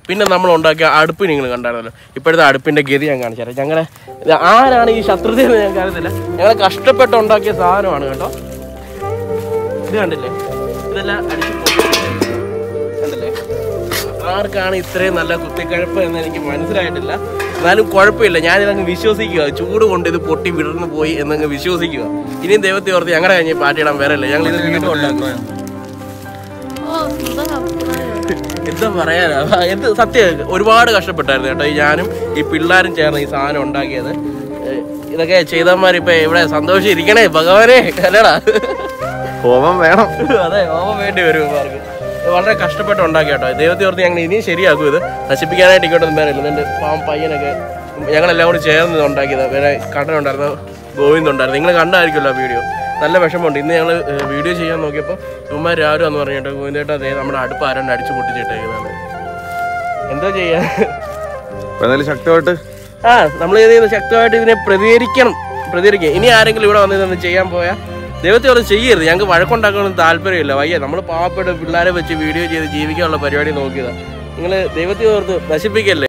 പിന്നെ നമ്മൾ ഉണ്ടാക്കിയ അടുപ്പ് നിങ്ങൾ കണ്ടായിരുന്നല്ലോ ഇപ്പോഴത്തെ അടുപ്പിന്റെ ഗതി ഞാൻ കാണിച്ചു തരാം ഞങ്ങളെ ഇത് ആരാണ് ഈ ശത്രുത എന്ന് ഞങ്ങൾക്ക് അറിയത്തില്ല ഞങ്ങൾ കഷ്ടപ്പെട്ട് ഉണ്ടാക്കിയ സാധനമാണ് കേട്ടോ ഇത് കണ്ടില്ലേ ഇതെല്ലാം അടിച്ച് പൊട്ടിച്ചിട്ട് കണ്ടില്ലേ ആർക്കാണ് ഇത്രയും നല്ല കുത്തിക്കഴപ്പ് എന്ന് എനിക്ക് മനസ്സിലായിട്ടില്ല എന്നാലും കുഴപ്പമില്ല ഞാനിതങ്ങ് വിശ്വസിക്കുക ചൂട് കൊണ്ട് ഇത് പൊട്ടി വിടർന്നു പോയി എന്നങ്ങ് വിശ്വസിക്കുക ഇനിയും ദൈവത്തെ ഓർത്ത് ഞങ്ങളുടെ കഴിഞ്ഞ് പാറ്റിയിടാൻ വരല്ലേ ഞങ്ങൾ ഇത് വീണ്ടും ഉണ്ടാക്കുക ഓ സ്വന്തം അഭിപ്രായം എന്താ പറയാനാ ആ, എന്ത് സത്യം ഒരുപാട് കഷ്ടപ്പെട്ടായിരുന്നു കേട്ടോ ഈ ഞാനും ഈ പിള്ളേരും ചേർന്ന് ഈ സാധനം ഉണ്ടാക്കിയത് ഏ, ഇതൊക്കെ ചെയ്തവന്മാരിപ്പോ ഇവിടെ സന്തോഷം ഇരിക്കണേ ഭഗവാനെ അല്ലടാ ഹോമം വേണം അതെ ഓമം വേണ്ടി വരും ഇവർക്ക് ഇത് വളരെ കഷ്ടപ്പെട്ട് ഉണ്ടാക്കി കേട്ടോ ദൈവത്തെ ഓർത്ത് ഞങ്ങൾ ഇനിയും ശരിയാക്കും ഇത് നശിപ്പിക്കാനായിട്ട് ഇങ്ങോട്ടൊന്നും പേരില്ല എൻ്റെ പാവം പയ്യനൊക്കെ ഞങ്ങളെല്ലാം കൂടി ചേർന്ന് ഇത് ഉണ്ടാക്കിയത് വേറെ കടനുണ്ടായിരുന്നു ഗോവിന്ദ് ഉണ്ടായിരുന്നു നിങ്ങൾ കണ്ടായിരിക്കുമല്ലോ ആ വീഡിയോ നല്ല വിഷമമുണ്ട് ഇന്ന് ഞങ്ങൾ വീഡിയോ ചെയ്യാൻ നോക്കിയപ്പോൾ ഇവന്മാർ ആരും എന്ന് പറഞ്ഞിട്ട് ഗോവിന്ദേട്ട അതേ നമ്മുടെ അടുപ്പ് ആരാണ്ട് അടിച്ചു പൊട്ടിച്ചിട്ടേക്കുന്നതാണ് എന്തോ ചെയ്യാ അപ്പൊ എന്തായാലും ശക്തമായിട്ട് ആ നമ്മൾ ഇത് ചെയ്യുന്ന ശക്തമായിട്ട് ഇതിനെ പ്രതികരിക്കണം പ്രതികരിക്കുക ഇനി ആരെങ്കിലും ഇവിടെ വന്ന് ഇതൊന്ന് ചെയ്യാൻ പോയാൽ ദൈവത്തെ ഓർത്ത് ചെയ്യരുത് ഞങ്ങൾക്ക് വഴക്കുണ്ടാക്കണമെന്ന് താല്പര്യമില്ല വയ്യ നമ്മൾ പാവപ്പെട്ട പിള്ളേരെ വെച്ച് വീഡിയോ ചെയ്ത് ജീവിക്കാനുള്ള പരിപാടി നോക്കിയതാണ് നിങ്ങൾ ദൈവത്തെ ഓർത്ത് നശിപ്പിക്കല്ലേ